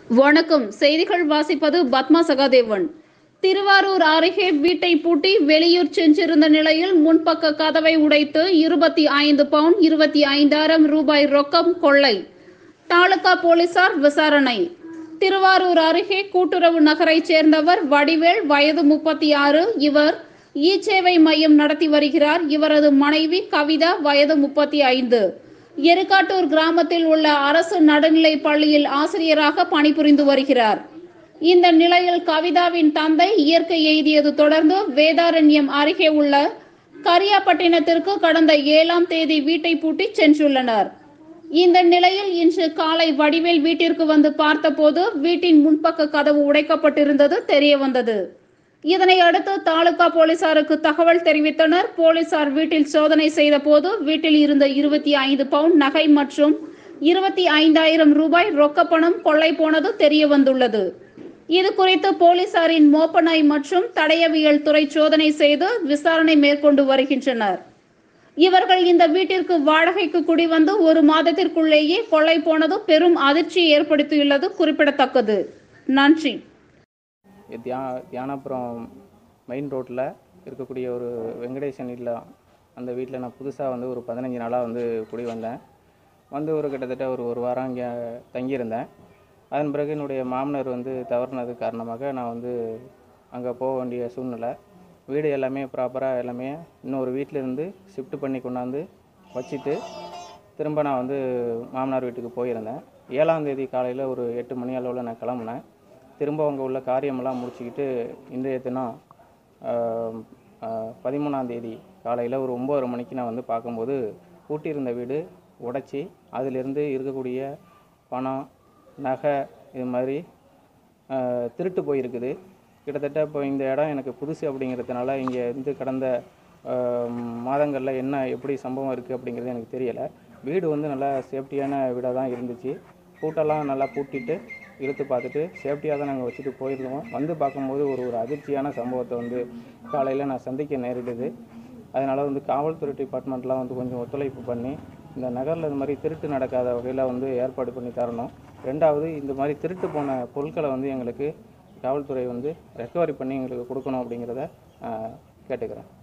வணக்கம் செய்திகள் வாசிப்பது பத்மா சகாதேவன் திருவாரூர் அருகே வீட்டை பூட்டி வெளியூர் சென்றிருந்த நிலையில் முன்பக்க கதவை உடைத்து இருபத்தி ஐந்து பவுன் இருபத்தி ஐந்தாயிரம் ரூபாய் ரொக்கம் கொள்ளை தாலுகா போலீசார் விசாரணை திருவாரூர் அருகே கூட்டுறவு நகரைச் சேர்ந்தவர் வடிவேல் வயது முப்பத்தி ஆறு இவர் இ சேவை மையம் நடத்தி வருகிறார் இவரது மனைவி கவிதா வயது முப்பத்தி ஐந்து எருக்காட்டூர் கிராமத்தில் உள்ள அரசு நடுநிலை பள்ளியில் ஆசிரியராக பணிபுரிந்து வருகிறார் இந்த நிலையில் கவிதாவின் தந்தை இயற்கை எய்தியது தொடர்ந்து வேதாரண்யம் அருகே உள்ள கரியாப்பட்டினத்திற்கு கடந்த ஏழாம் தேதி வீட்டை பூட்டி சென்றுள்ளனர் இந்த நிலையில் இன்று காலை வடிவேல் வீட்டிற்கு வந்து பார்த்தபோது வீட்டின் முன்பக்க கதவு உடைக்கப்பட்டிருந்தது தெரிய வந்தது இதனை அடுத்து தாலுகா போலீசாருக்கு தகவல் தெரிவித்தனர் போலீசார் வீட்டில் சோதனை செய்தபோது வீட்டில் இருந்த இருபத்தி ஐந்து பவுண்ட் நகை மற்றும் இருபத்தி ஐந்தாயிரம் ரூபாய் ரொக்கப்பணம் கொள்ளை போனது தெரிய வந்துள்ளது இது குறித்து போலீசாரின் மோப்பநாய் மற்றும் தடயவியல் துறை சோதனை செய்து விசாரணை மேற்கொண்டு வருகின்றனர் இவர்கள் இந்த வீட்டிற்கு வாடகைக்கு குடிவந்து ஒரு மாதத்திற்குள்ளேயே கொள்ளை போனது பெரும் அதிர்ச்சியை ஏற்படுத்தியுள்ளது குறிப்பிடத்தக்கது நன்றி தியா தியானபுரம் மெயின் ரோட்டில் இருக்கக்கூடிய ஒரு வெங்கடேசன் இல்ல அந்த வீட்டில் நான் புதுசாக வந்து ஒரு பதினஞ்சு நாளாக வந்து குடி வந்தேன் வந்து ஒரு கிட்டத்தட்ட ஒரு ஒரு வாரம் இங்கே தங்கியிருந்தேன் அதன் பிறகு என்னுடைய மாமனார் வந்து தவறுனது காரணமாக நான் வந்து அங்கே போக வேண்டிய சூழ்நிலை வீடு எல்லாமே ப்ராப்பராக எல்லாமே இன்னொரு வீட்டில் இருந்து ஷிஃப்ட் பண்ணி கொண்டாந்து வச்சுட்டு திரும்ப நான் வந்து மாமனார் வீட்டுக்கு போயிருந்தேன் ஏழாம் தேதி காலையில் ஒரு எட்டு மணி அளவில் நான் கிளம்புனேன் திரும்ப அங்கே உள்ள காரியமெல்லாம் முடிச்சுக்கிட்டு இன்றைய தினம் ஆம், ஆ, பதிமூணாம் தேதி காலையில் ஒரு ஒம்பது மணிக்கு நான் வந்து பார்க்கும்போது பூட்டியிருந்த வீடு உடைச்சி அதிலிருந்து இருக்கக்கூடிய பணம் நகை இது மாதிரி ஆ, திருட்டு போயிருக்குது கிட்டத்தட்ட இப்போ இந்த இடம் எனக்கு புதுசு அப்படிங்கிறதுனால இங்கே இருந்து கடந்த மாதங்களில் என்ன எப்படி சம்பவம் இருக்குது அப்படிங்கிறது எனக்கு தெரியலை வீடு வந்து நல்லா சேஃப்டியான வீடாக தான் இருந்துச்சு பூட்டெல்லாம் நல்லா பூட்டிட்டு இழுத்து பார்த்துட்டு சேஃப்டியாக தான் நாங்கள் வச்சுட்டு போயிருந்தோம் வந்து பார்க்கும்போது ஒரு ஒரு அதிர்ச்சியான சம்பவத்தை வந்து காலையில் நான் சந்திக்க நேரிடுது அதனால் வந்து காவல்துறை டிபார்ட்மெண்ட்லாம் வந்து கொஞ்சம் ஒத்துழைப்பு பண்ணி இந்த நகரில் இந்த மாதிரி திருட்டு நடக்காத வகையில் வந்து ஏற்பாடு பண்ணி தரணும் ரெண்டாவது இந்த மாதிரி திருட்டு போன பொருட்களை வந்து எங்களுக்கு காவல்துறை வந்து ரெக்கவரி பண்ணி எங்களுக்கு கொடுக்கணும் அப்படிங்கிறத ஆஹ், கேட்டுக்கிறேன்